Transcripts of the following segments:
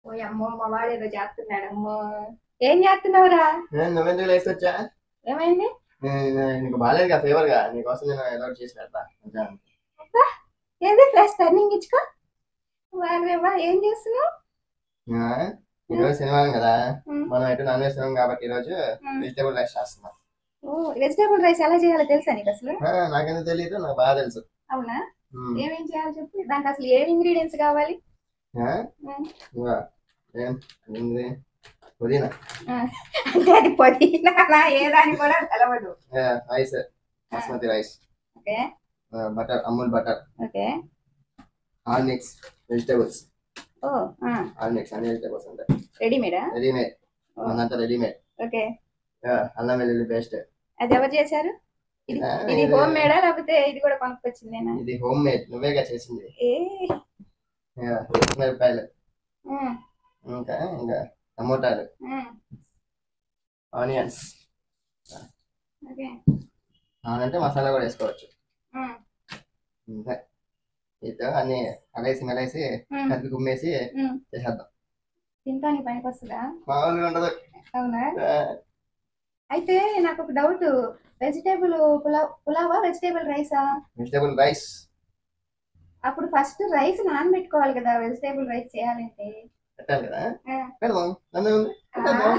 ఓ అమ్మో మా వాడు ఏదో చేస్తున్నాడు అమ్మో ఏం చేస్తున్నావురా నేను నువ్వెందుకు లేసి వచ్చా ఏమైంది నేను- నీకు బాగాలేదు కదా ఫేవర్ గా నీకోసం నేను ఏదో ఒకటి చేసి పెడతా కొంచెం. ఏంది ఫ్లాష్ టర్నింగ్ ఇచ్చుకో వారేవా ఏం చేస్తున్నావు ఆ, ఈరోజు శనివారం కదా ఉమ్. మనం ఎటు నాన్ వెజ్ తినాం కాబట్టి ఈరోజు ఉమ్. వెజిటేబుల్ రైస్ చేస్తున్నాం ఓ వెజిటేబుల్ రైస్ ఎలా చేయాలో తెలుసా నీకు అసలు ఆ, నాకెందుకు తెలియదు నాకు బాగా తెలుసు అవునా ఉమ్. ఏమేం చేయాలో చెప్పు దానికి అసలు ఏం ఇంగ్రీడియంట్స్ కావాలి ఆ, ఉమ్. ఇదిగో, ఏం ఏంది పుదీనా అంటే అది పుదీనా ఏదాని కూడా తెలవదు rice basmati rice okay butter Amul butter okay ఆర్నిక్స్ వెజిటేబుల్స్ ఓ ఆర్నిక్స్ అన్ని వెజిటేబుల్స్ ఉంటాయి రెడీమేడా రెడీమేడ్ మనంతా రెడీమేడ్ ఓకే అల్లం వెల్లుల్లి పేస్ట్ అది ఎవరు చేశారు ఇది ఆ, ఇది ఇది- హోమ్ మేడా లేకపోతే ఇది కూడా కొనుక్కొచ్చిందేనా ఇది హోమ్ మేడ్ నువ్వేగా చేసింది ఏ యా, మిరపకాయలు ఉమ్, ఇంకా ఇంకా టమోటాలు ఉమ్, ఆనియన్స్ ఓకే కావాలంటే మసాలా కూడా వేసుకోవచ్చు ఉమ్, అంతే ఇటు అన్ని అలేసి మెలేసి ఉమ్, కలిపి గుమ్మేసి ఉమ్. చేసేద్దాం తింటానికి పనికి వస్తుందా మామూలుగా ఉండదు అవునా ఆ, అయితే నాకు ఒక డౌట్ వెజిటేబుల్ పులావ్ పులావా వెజిటేబుల్ రైసా వెజిటేబుల్ రైస్ అప్పుడు ఫస్ట్ రైస్ నానబెట్టుకోవాలి కదా వెజిటేబుల్ రైస్ చేయాలంటే పెట్టాలి కదా ఆ. పెడదాం నన్ను ఉంది ఆ.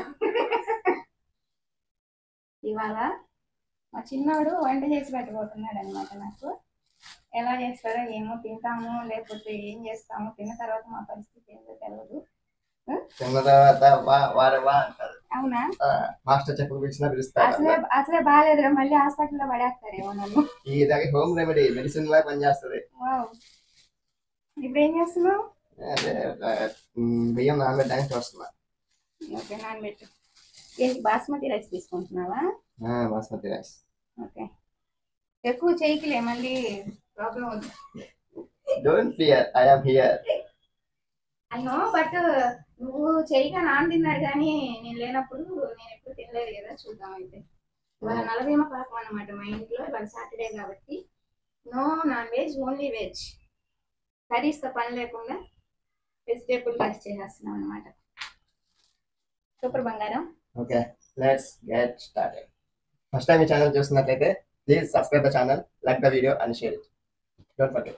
ఇవాళ మా చిన్నోడు వంట చేసి పెట్టబోతున్నాడు అనమాట నాకు ఎలా చేస్తారో ఏమో తింటాము లేకపోతే ఏం చేస్తాము తిన్న తర్వాత మా పరిస్థితి ఏంటో తెలియదు తిన్న తర్వాత వా వార వా అంటారు అవునా ఆ, మాస్టర్ చెప్పు పిలిచినా పిలుస్తారు అసలే అసలే బాగాలేదురా మళ్ళీ హాస్పిటల్లో పడేస్తారేమో నన్ను ఇది హోమ్ రెమెడీ మెడిసిన్ లా పనిచేస్తుంది వావ్. ఇప్పుడు ఏం చేస్తున్నావు అదే ఆ, ఉమ్, బియ్యం నానబెట్టడానికి చూస్తున్నా ఓకే నానబెట్టు ఏంటి బాస్మతి రైస్ తీసుకుంటున్నావా ఆ, బాస్మతి రైస్ ఓకే ఎక్కువ చేయకిలే మళ్ళీ ప్రాబ్లం అవుతుంది don't fear I am here I know but నువ్వు చేయగా నాన్న తిన్నాడు కానీ నేను లేనప్పుడు నేను ఎప్పుడు తినలేదు కదా చూద్దాం అయితే ఇవాళ నలభీమ పాకం అనమాట మా ఇంట్లో ఇవాళ సాటర్డే కాబట్టి no non veg only veg కర్రీస్తో పని లేకుండా వెజిటేబుల్ రైస్ చేసేస్తున్నాం అనమాట సూపర్ బంగారం okay let's get started first time ఈ ఛానల్ చూస్తున్నట్లయితే please subscribe the channel like the video and share it don't forget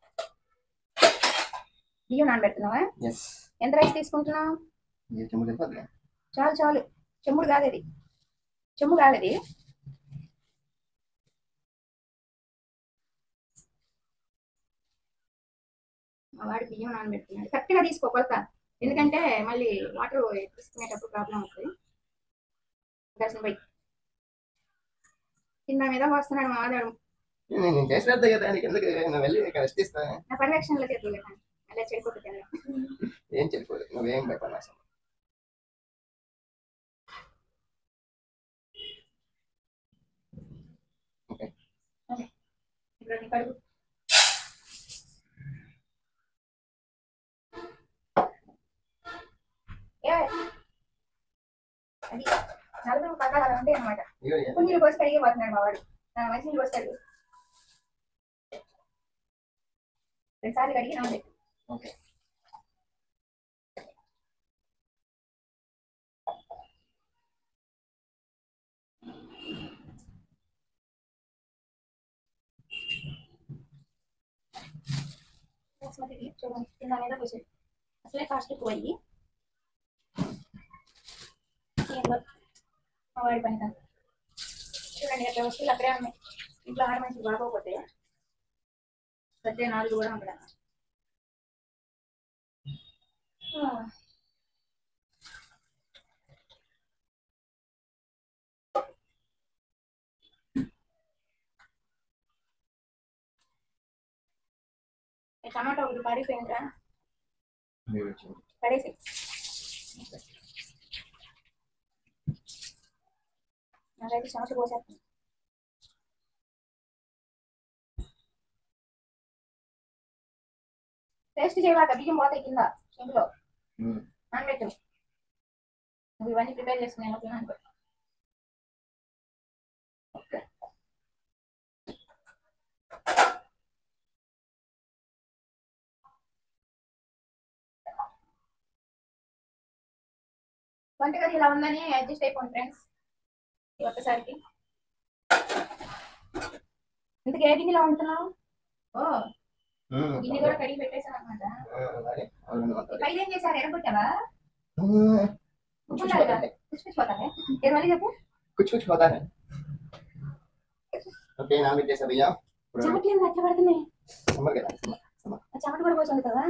బియ్యం నానబెడుతున్నావా ఎస్ ఎంత రైస్ తీసుకుంటున్నావు ఇది చెమ్ము తెలిపదులే చాలు చాలు చెమ్ముడు కాదు అది చెమ్ము కాదు అది మా వాడు బియ్యం నానబెడుతున్నాడు కరెక్ట్గా తీసుకో కొలత ఎందుకంటే మళ్ళీ వాటర్ తీసుకునేటప్పుడు ప్రాబ్లం అవుతుంది దర్శనం పోయి కింద మీద వస్తున్నాడు మా వాడు నేను నేను చేసి పెడతా కదా నీకు ఎందుకు నేను వెళ్ళి ఇక్కడ రెస్ట్ ఇస్తా నా పర్యవేక్షణలో చేతులు కదా అలా చెడిపోతుంది ఏం చెప్పదు నువ్వేం పెట్టాను అసలు ఇప్పుడు నీ కడుగు ఏ అది నలుగురు పక్కన అలా ఉంటాయి అనమాట ఇగో ఇగో. పుంజులు కోసి కడిగే పోతున్నాడు మా వాడు నా మంచిని కోసి కడిగి రెండుసార్లు కడిగి నా ఓకే బాస్మతి బియ్యం చూడండి కింద మీద పోసేది అసలే కాస్ట్ ఎక్కువ అయ్యి ఏందో మా వాడి పని కాదు చూడండి అట్లా వస్తువులు అక్కడే ఉన్నాయి ఇంట్లో ఆడ మంచి బాగోకపోతే పెద్ద నాలుగు కూడా అక్కడ టమాటా ఒకటి పారిపోయిందిరా మీరు వచ్చింది. పడేసి నాకైతే చెమట పోసేస్తుంది టేస్ట్ చేయవాక బియ్యం పోతాయి కింద చెంపులో ఉమ్. నానబెట్టు నువ్వు ఇవన్నీ ప్రిపేర్ చేసుకునే లోపల నానబెట్టు వంటగది ఇలా ఉందని అడ్జస్ట్ అయిపోండి ఫ్రెండ్స్ ఒక్కసారికి ఇంతకు ఏ గిన్నెలో ఉంటున్నావు ఓ ఉమ్, గిన్నె కూడా కడిగి పెట్టేశాను అనమాట ఆ, అలాగే. అవును, అంతే. పైన ఏం చేశారు ఎరగొట్టావా ఉమ్, कुछ ఉండాలి होता కదా है పుచ్చిపోతానే ఏది మళ్ళీ చెప్పు कुछ कुछ होता है ఓకే నాన్ వెజ్ చేసా భయ్యా ఇప్పుడు చెమట్లేదు అట్లా పడుతున్నాయి సమ్మర్ కదా సమ్మర్ ఆ చెమట కూడా పోతుంది కదా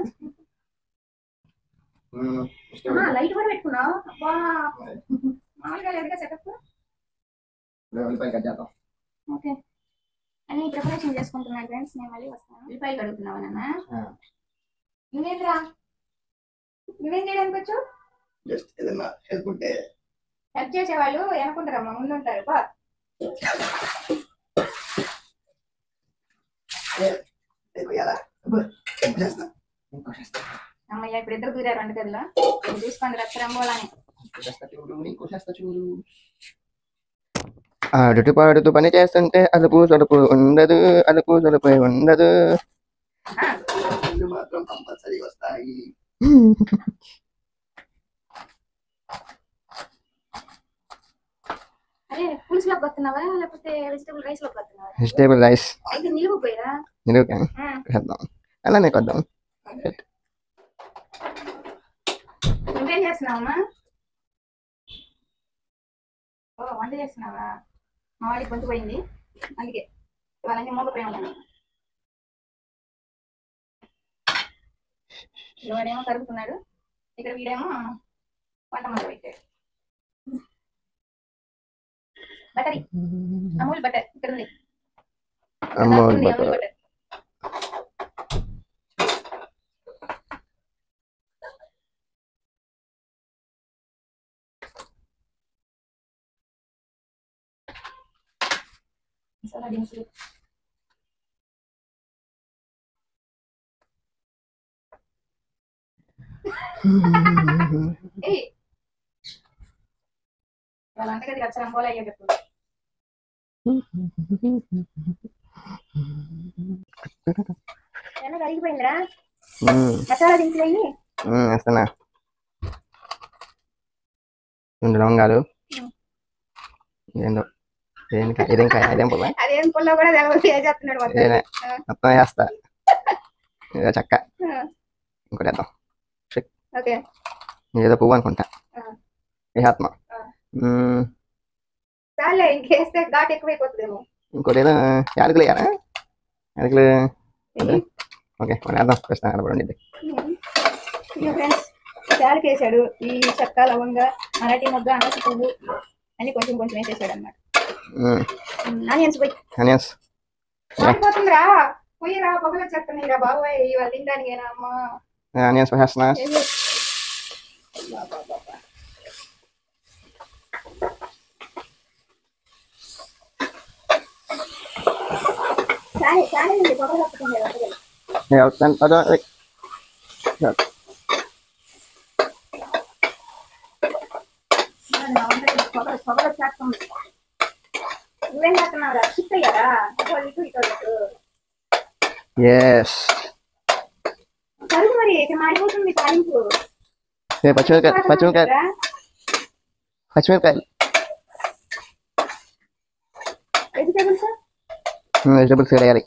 ఉమ్, ఇష్టం ఆ, లేదు. లైట్ కూడా పెట్టుకున్నావు అబ్బా మామూలుగా లేదుగా సెటప్ ఇప్పుడు ఉల్లిపాయలు కట్ చేద్దాం ఓకే అని ప్రిపరేషన్ చేసుకుంటున్నాను ఫ్రెండ్స్ నేను మళ్ళీ వస్తాను ఉల్లిపాయలు కడుగుతున్నావా నాన్న ఆ. నువ్వేంద్రా నువ్వేం చేయడానికి వచ్చు జస్ట్ ఏదన్నా వేసుకుంటే హెల్ప్ చేసేవాళ్ళు వెనుకుంటారమ్మా ముందు ఉంటారు బా వేయాలా ఇంకో చేస్తా ఇంకో చేస్తా అమ్మయ్య ఇప్పుడు ఇద్దరు దూరారు వంటగదిలో ఇది చూసుకోండి రచ్చరంబోలని ఇంకో చేస్తా చూడు ఇంకో చేస్తా చూడు ఆడుతూ పాడుతూ పని చేస్తుంటే అదుపు సొలుపు ఉండదు అదుపు సొలుపు ఉండదు మాత్రం కంపల్సరీ వస్తాయి అరే పులుసులోకి వస్తున్నావా లేకపోతే వెజిటబుల్ రైస్ లోకి వస్తున్నావా వెజిటేబుల్ రైస్ అయితే నిలువు పోయిరా నిలువుగా వేద్దాం అలానే కొద్దాం నువ్వేం చేస్తున్నావమ్మా ఓ వంట చేస్తున్నావా మా వాడికి గొంతు పోయింది అందుకే వాళ్ళని మూగ ప్రేమ ఉన్నాను వాడేమో కరుగుతున్నాడు ఇక్కడ వీడేమో వంట మొదలు పెట్టాడు బటరీ అమూల్ బటర్ ఇక్కడ ఉంది అమూల్ ఉంది, బటర్ బటర్ మసాలా దినుసులు ఏయ్ వాళ్ళ వంటగది వచ్చారు అంబోలా అయ్యో చెప్పు ఏమన్నా కరిగిపోయిందిరా మసాలా దినుసులు అయ్యి వేస్తున్నా రెండు లవంగాలు ఏందో ఇదేం కాయ ఇదేం కాయ ఇదేం పొలం అదేం పుల్లో కూడా తెలవదు చేస్తున్నాడు మొత్తం ఇదేనే మొత్తం వేస్తా ఇదో చెక్క ఇంకోటి వేద్దాం ఓకే ఏదో పువ్వు అనుకుంటా ఆ. వేసేస్తున్నా ఆ. మ్మ్. చాలే ఇంకేస్తే ఘాట్ ఎక్కువైపోతుందేమో ఇంకోటి ఏదో యాలకులు వేయాలా యాలకులు ఓకే మనం వేద్దాం ప్రశ్న కనపడండి ఫ్రెండ్స్ చాలకి వేసాడు ఈ చెక్క లవంగ మరాఠీ ముద్ద అనసి పువ్వు అని కొంచెం కొంచెం వేసేసాడు అనమాట ఆనియన్స్ పోయి ఆనియన్స్ మాడిపోతుందిరా పోయిరా పొగలు చెప్తున్నాయిరా బాబాయ్ ఇవాళ తినడానికేనా అమ్మా ఆనియన్స్ వేస్తున్నా ఏయ్. చాలే చాలే ఉంది పొగలు వస్తుంది అదో పొగలు పొగలు వచ్చేస్తుంది నువ్వేం చేస్తున్నావురా షిఫ్ట్ అయ్యారా ఇటు ఇటు ఇటు ఇటు ఎస్ కరుగు మరి ఇక మాడిపోతుంది తాలింపు పచ్చిమిరకాయ పచ్చిమిరకాయ పచ్చిమిరకాయలు వెజిటేబుల్స్ వెజిటబుల్స్ వేయాలి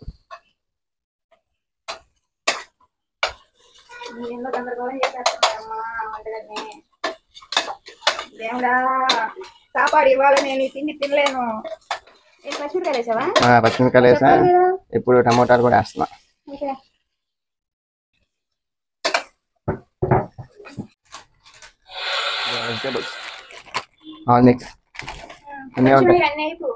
ఎన్నో గందరగోళం చేసేస్తున్నారమ్మా వంటగదిని దేవుడా కాపాడు ఇవాళ నేను ఈ తిండి తినలేను నేను పచ్చిమిరకాయలు వేసావా ఆ, పచ్చిమిరకాయలు వేసా చెప్పాలి కదా. ఇప్పుడు టమోటాలు కూడా వేస్తున్నా ఓకే వెజిటబుల్స్ ఆల్ మిక్స్ అన్నీ ఉంటాయి పచ్చిమిరకాయలు అన్నీ అయిపో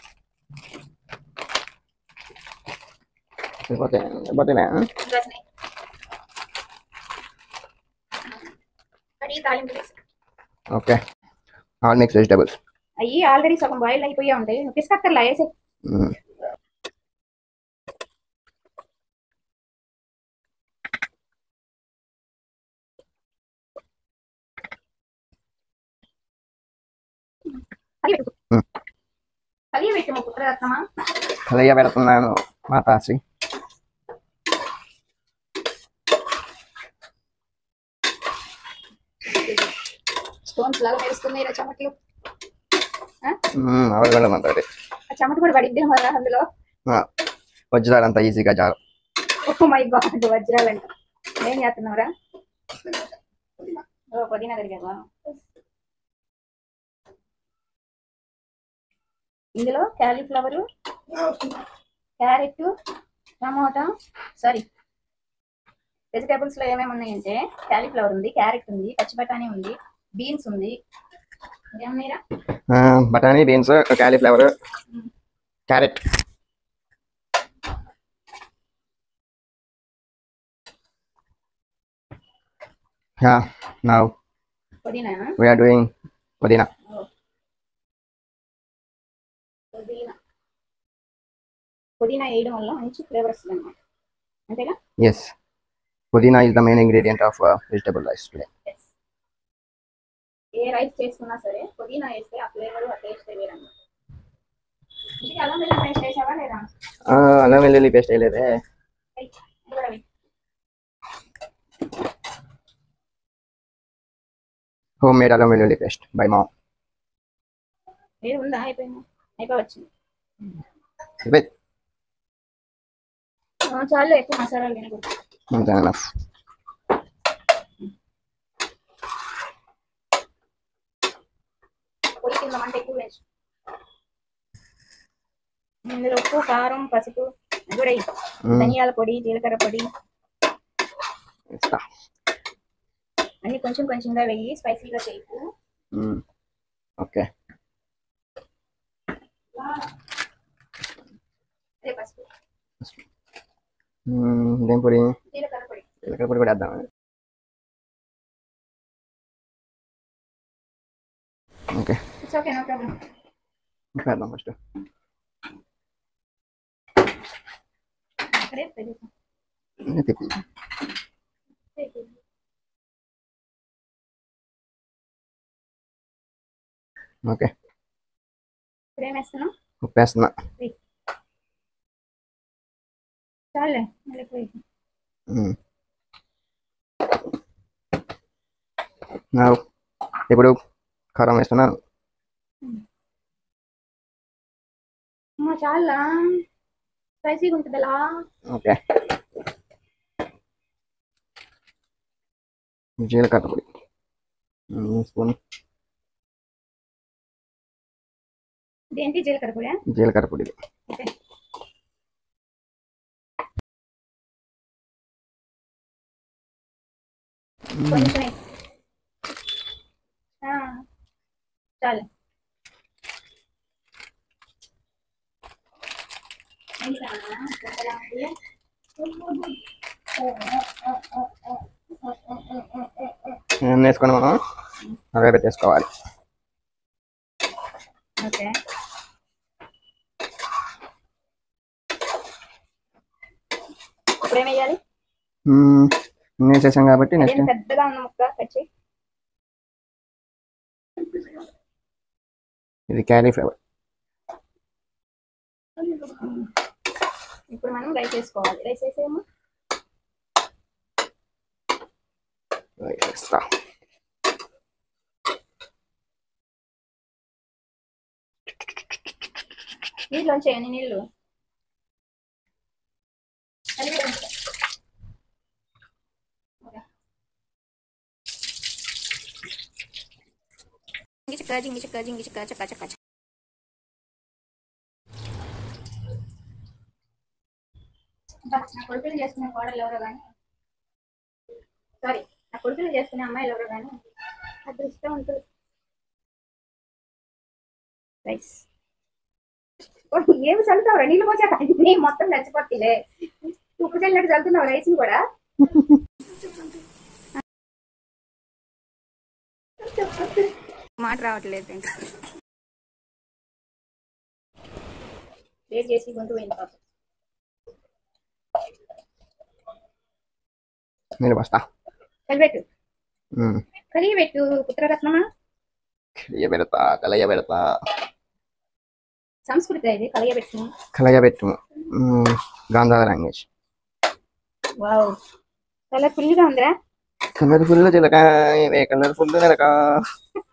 అయిపోతే అయిపోతేనే ఇంకొచ్చినాయి. కడిగి తాలింపు వేసి ఓకే ఆల్ మిక్స్ వెజిటబుల్స్ అయ్యి ఆల్రెడీ సగం బాయిల్ అయిపోయా ఉంటాయి నువ్వు పిసుకక్కర్లా వేసే కలిగి పెట్టు Hmm. కలిగి పెట్టు మా పుత్రరత్నమా కలయ్య పెడుతున్నాను మాతాశ్రీ స్టోన్స్ లాగా మెరుస్తున్నాయి రా చెమట్లు అవర్ వెళ్ళడం అంత ఆ చెమట కూడా పడిద్దే మరి అందులో వజ్రాలు అంత ఈజీగా జారు ఓ మై గాడ్ వజ్రాలంట ఏం చేస్తున్నావురా ఓ పుదీనా కడిగావా ఇందులో cauliflower carrot tomato sorry vegetables లో ఏమేమి ఉన్నాయంటే క్యాలీఫ్లవర్ ఉంది క్యారెట్ ఉంది పచ్చి బఠానీ ఉంది బీన్స్ ఉంది ఏమన్నాయిరా బఠానీ beans cauliflower carrot Yeah, now పుదీనా we are doing పుదీనా పుదీనా పుదీనా వేయడం వల్ల మంచి ఫ్లేవర్ వస్తుంది అనమాట అంతేగా Yes, పుదీనా is the main ingredient of uh, vegetable rice today. Yes. ఏ రైస్ చేసుకున్నా సరే పుదీనా వేస్తే ఆ ఫ్లేవర్ ఆ టేస్ట్ వేరన్నమాట ఇంటికి అల్లం వెల్లుల్లి పేస్ట్ వేసావా లేదా Uh, అల్లం వెల్లుల్లి పేస్ట్ వేయలేదే వెయ్, ఇది కూడా వెయ్. హోమ్ మేడ్ అల్లం వెల్లుల్లి పేస్ట్ బై మామ్ ఏది ఉందా అయిపోయింది అయిపోయి వచ్చింది ఆ, చాలు ఎక్కువ మసాలాలు తినకూడదు అంతే ఎనఫ్ పొడి కింద మంట ఎక్కువ వేసు ఇందులో ఉప్పు కారం పసుపు అది కూడా వేయి. ధనియాల పొడి జీలకర్ర పొడి ఇస్తా అన్ని కొంచెం కొంచెంగా వెయ్యి స్పైసీగా చేయకు ఓకే అదే పసుపు ఇదేం పొడి జీలకర్ర పొడి జీలకర్ర పొడి కూడా వేద్దాం okay it's okay no problem వేద్దాం ఫస్ట్ అక్కడే పెరుగు. తిప్పి ఓకే ఇప్పుడు ఏం వేస్తున్నాం ఉప్పు వేస్తున్నా చాలే మళ్ళీ పోయి మ్మ్. నా ఇప్పుడు కారం వేస్తున్నాను అమ్మ చాలా స్పైసీగా ఉంటుంది అలా ఓకే జీలకర్ర పొడి మ్మ్, స్పూన్ ఇదేంటి జీలకర్ర పొడి జీలకర్ర పొడి ఇది. ఓకే మ్మ్. కొంచెం వేయి. ఆ, చాలు ఇంకా ఎలా ఉంది? ఇవన్నీ వేసుకొని మనం అవే పెట్టేసుకోవాలి ఓకే ఇప్పుడు ఏం వేయాలి మ్మ్. ఇన్ని వేసేసాం కాబట్టి నెక్స్ట్ అదేం పెద్దగా ఉన్న ముక్క కట్ చేయి ఇది క్యాలీఫ్లవర్ ఇప్పుడు మనం రైస్ వేసుకోవాలి రైస్ వేసేమో వేస్తా నీళ్ళలోంచి వేయండి నీళ్ళు కలిపి ఉంచు. ఓకే. జింగి చిక్క జింగి చిక్క జింగి చిక్క చక్క చక్క చక్క. అబ్బా, నా కొడుకులు చేసుకునే కోడలు ఎవరో కానీ సారీ నా కొడుకులు చేసుకునే అమ్మాయిలు ఎవరో కానీ అదృష్టం ఉంటుంది రైస్ ఏమి చల్లుతావురా నీళ్ళు పోసాక నీ మొత్తం నచ్చిపోతుందిలే ఉప్పు చల్లినట్టు చల్లుతున్నావు రైస్ కూడా మాట రావట్లేదు ఫ్రెండ్స్ వేడి చేసి గొంతు పోయింది పాపం నేను వస్తా కలిపెట్టు మ్మ్. కలిగి పెట్టు పుత్రరత్నమా కలయ పెడతా కలయ పెడతా సంస్కృతి ఇది కలియబెట్టు కలయ పెట్టు మ్మ్. గాంధార లాంగ్వేజ్ వావ్ చాలా ఫుల్గా ఉందిరా కలర్ఫుల్ చిలక ఇదే కలర్ఫుల్ చిలక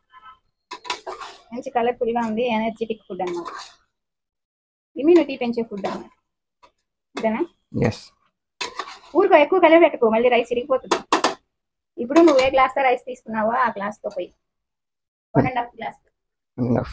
మంచి కలర్ఫుల్ గా ఉంది ఎనర్జెటిక్ ఫుడ్ అన్నమాట ఇమ్యూనిటీ పెంచే ఫుడ్ అన్నమాట ఇదేనా ఎస్ ఊరుకో ఎక్కువ కలిపి పెట్టుకో మళ్ళీ రైస్ ఇరిగిపోతుంది ఇప్పుడు నువ్వు ఏ గ్లాస్ తో రైస్ తీసుకున్నావో ఆ గ్లాస్ తో పోయి one and half glass enough.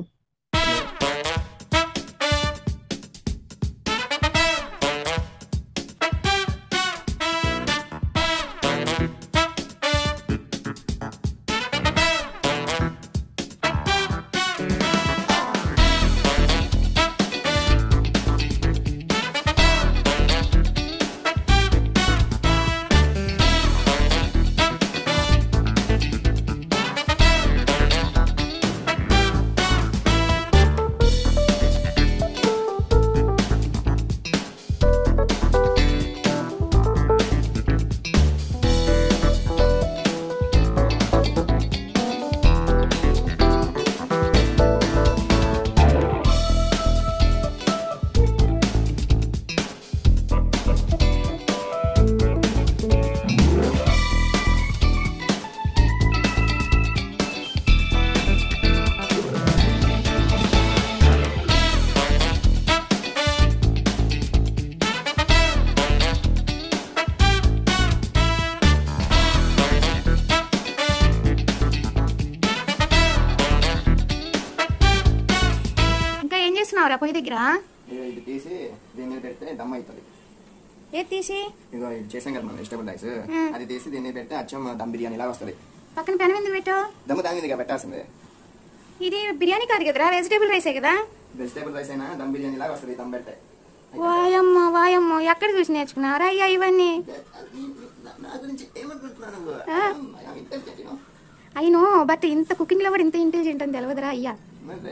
ఇంకా ఏం చేస్తున్నావు రా పొయ్యి దగ్గర ఇది తీసి దీని మీద పెడితే దమ్ అవుతుంది ఏది తీసి ఇదిగో ఇది చేసాం కదా మనం వెజిటబుల్ రైస్ మ్మ్. అది తీసి దీని మీద పెడితే అచ్చం దమ్ బిర్యానీ లాగా వస్తుంది పక్కన పెనం ఎందుకు పెట్టావు దమ్ దాని మీదగా పెట్టాల్సిందే ఇది బిర్యానీ కాదు కదరా వెజిటేబుల్ రైసే కదా వెజిటబుల్ రైస్ అయినా దమ్ బిర్యానీ లాగా వస్తుంది దమ్ పెడితే వాయమ్మ వాయమ్మ ఎక్కడ చూసి నేర్చుకున్నారా అయ్యా ఇవన్నీ నా గురించి ఏమనుకుంటున్నావు నువ్వు ఆ. I am intelligent, you know. I know but ఇంత కుకింగ్ లో కూడా ఇంత ఇంటెలిజెంట్ అని తెలియదురా అయ్యా మరి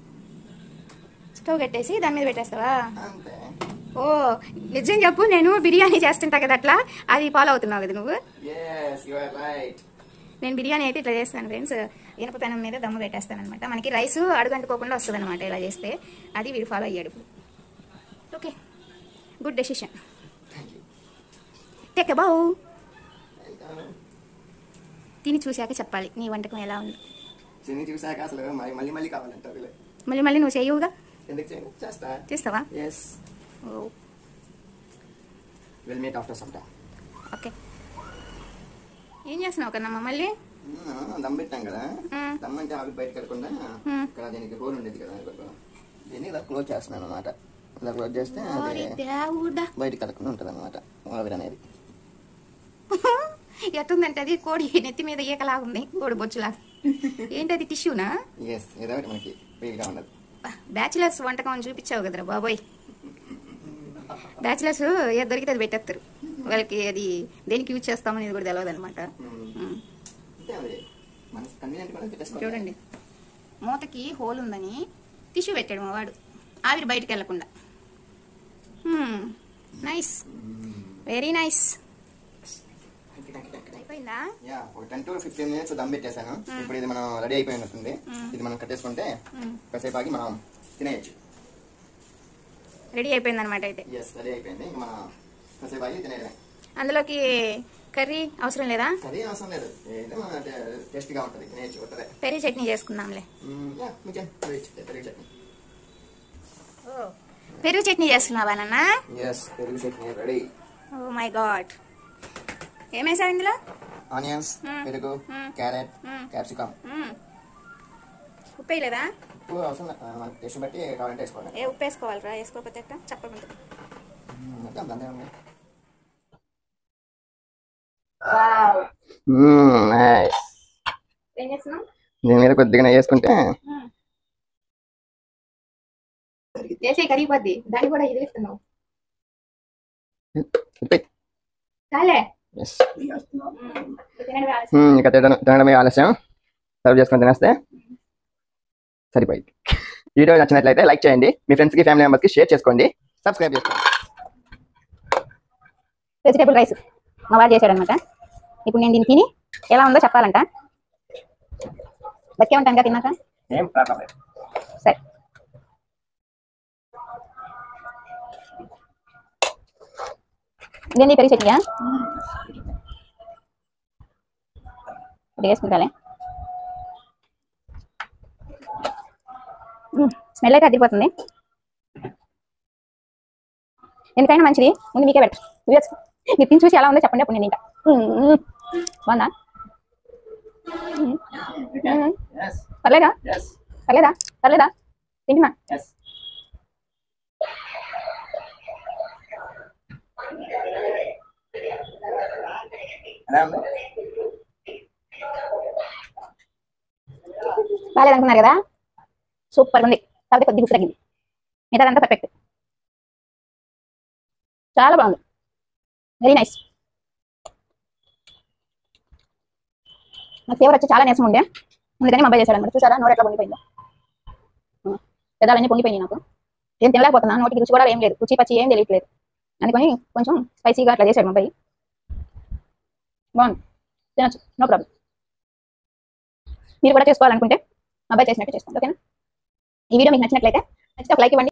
స్టవ్ కట్టేసి దాని మీద పెట్టేస్తావా అంతే ఓ నిజం చెప్పు నేను బిర్యానీ చేస్తుంటా కదా అట్లా అది ఫాలో అవుతున్నావు కదా నువ్వు ఎస్ యు ఆర్ రైట్ నేను బిర్యానీ అయితే ఇట్లా చేస్తాను ఫ్రెండ్స్ ఇనప పెనం మీద దమ్ము పెట్టేస్తాను అనమాట మనకి రైస్ అడుగంటుకోకుండా వస్తుంది అనమాట ఇలా చేస్తే అది వీడు ఫాలో అయ్యాడు ఇప్పుడు okay good decision thank you take బావు తిని చూశాక చెప్పాలి నీ వంటకం ఎలా ఉంది చిన్ని చూసాక అసలు మరి మళ్ళీ మళ్ళీ కావాలంటారు వీళ్ళు. మళ్ళీ మళ్ళీ నువ్వు చేయవుగా ఎందుకు చేయండి చేస్తా చేస్తావా ఎస్ ఓ will meet after some time okay ఏం చేస్తున్నావు కన్నమ్మ మళ్ళీ దమ్ పెట్టాం కదా మ్మ్. దమ్ అంటే ఆవిరి బయటకు వెళ్ళకుండా మ్మ్. ఇక్కడ దీనికి హోల్ ఉండేది కదా ఇక్కడ. దీన్ని ఇలా క్లోజ్ చేస్తున్నాను అనమాట ఇలా క్లోజ్ చేస్తే ఓరి అది దేవుడా బయటకు వెళ్ళకుండా ఉంటుంది అనమాట ఆవిరి అనేది ఎట్టుందంటే అది కోడి నెత్తి మీద ఈకలా ఉంది కోడి బొచ్చులా ఏంటి అది టిష్యూనా ఎస్ ఏదో ఒకటి మనకి వేడిగా ఉండదు బ్యాచిలర్స్ వంటకం అని చూపించావు కదరా బాబోయ్ బ్యాచిలర్స్ ఏది దొరికితే అది పెట్టేస్తారు వాళ్ళకి అది దేనికి యూజ్ చేస్తామనేది కూడా తెలియదు అనమాట మ్మ్. అంతే అది మనకి కన్వీనియంట్ కూడా పెట్టేసుకోవాలి చూడండి మూతకి హోల్ ఉందని టిష్యూ పెట్టాడు మా వాడు ఆవిరి బయటకు వెళ్లకుండా nice very nice Thank you, thank you, thank you. అయిపోయిందా యా ఒక ten to fifteen minutes dum పెట్టేశాను ఇప్పుడు ఇది మనం రెడీ అయిపోయినట్టుంది ఇది మనం కట్టేసుకుంటే మ్మ్. కాసేపు ఆగి మనం తినేయచ్చు రెడీ అయిపోయింది అనమాట అయితే ఎస్ రెడీ అయిపోయింది ఇంకా మనం కాసేపు ఆగి తినేయడమే అందులోకి కర్రీ అవసరం లేదా అది అవసరం లేదు ఏదో మన టేస్టీగా ఉంటుంది తినేయచ్చు ఉంటుంది పెరి చట్నీ చేసుకుందాంలే యా మీకు పెరుగు చట్నీ ఓ పెరుగు చట్నీ చేస్తున్నావా నాన్న ఎస్ పెరుగు chutney ready oh my god ఏమేసావు ఇందులో ఆనియన్స్ మ్మ్. పెరుగు మ్మ్. క్యారెట్ మ్మ్. క్యాప్సికమ్ మ్మ్. ఉప్పు వేయలేదా ఉప్పు అవసరం లేదు. ఆ, మనకి టేస్ట్ బట్టి కావాలంటే వేసుకోవాలి ఏ ఉప్పు వేసుకోవాలరా వేసుకోకపోతే ఎట్టా? చెప్పకుండా మ్మ్, మొత్తం దాందే ఉంది ఏం చేస్తున్నావు దీని మీద కొద్దిగా వేసుకుంటే చేసే కరిగిపోద్ది దాన్ని కూడా ఇది ఇస్తున్నావు చాలే ఎస్ మ్మ్. తినండి ఆలస్యం. ఇంకా తినడం తినడమే ఆలస్యం సర్వ్ చేసుకొని తినేస్తే సరిపోయింది వీడియో నచ్చినట్లయితే లైక్ చేయండి మీ ఫ్రెండ్స్కి ఫ్యామిలీ మెంబర్స్కి షేర్ చేసుకోండి సబ్స్క్రైబ్ చేసుకోండి వెజిటేబుల్ రైస్ మా వాడు చేశాడనమాట ఇప్పుడు నేను దీన్ని తిని ఎలా ఉందో చెప్పాలంట బతికే ఉంటాను కదా తిన్నాక ఏం ప్రాబ్లం లేదు సరే ఇదేంటి పెరిగి చట్నీయా ఇది వేసుకుంటాలే స్మెల్ అయితే అదిరిపోతుంది ఎందుకైనా మంచిది ముందు మీకే పెట్టు చూయచ్చు మీరు తిని చూసి ఎలా ఉందో చెప్పండి అప్పుడు నేను ఇంకా బాగుందా మ్మ్. మ్మ్. పర్లేదా పర్లేదా పర్లేదా తింటున్నా బాగాలేదనుకున్నారు కదా సూపర్ ఉంది కాకపోతే కొద్దిగా ఉప్పు తగ్గింది మిగతాదంతా పర్ఫెక్ట్ చాలా బాగుంది వెరీ నైస్ నా ఫేవర్ వచ్చి చాలా నీరసం ఉండే ముందుగానే మా అబ్బాయి చేశాడు అనమాట చూసారా నోరు ఎట్లా పొంగిపోయిందో పెదాలన్నీ పొంగిపోయినాయి నాకు ఏం తినలేకపోతున్నా నోటికి రుచి కూడా ఏం లేదు రుచి పచ్చి ఏం తెలియట్లేదు అందుకని కొంచెం స్పైసీగా అట్లా చేశాడు మా అబ్బాయి బాగుంది తినచ్చు నో ప్రాబ్లం మీరు కూడా చేసుకోవాలనుకుంటే మా అబ్బాయి చేసినట్టు చేసుకోండి ఓకేనా ఈ వీడియో మీకు నచ్చినట్లయితే నచ్చితే ఒక లైక్ ఇవ్వండి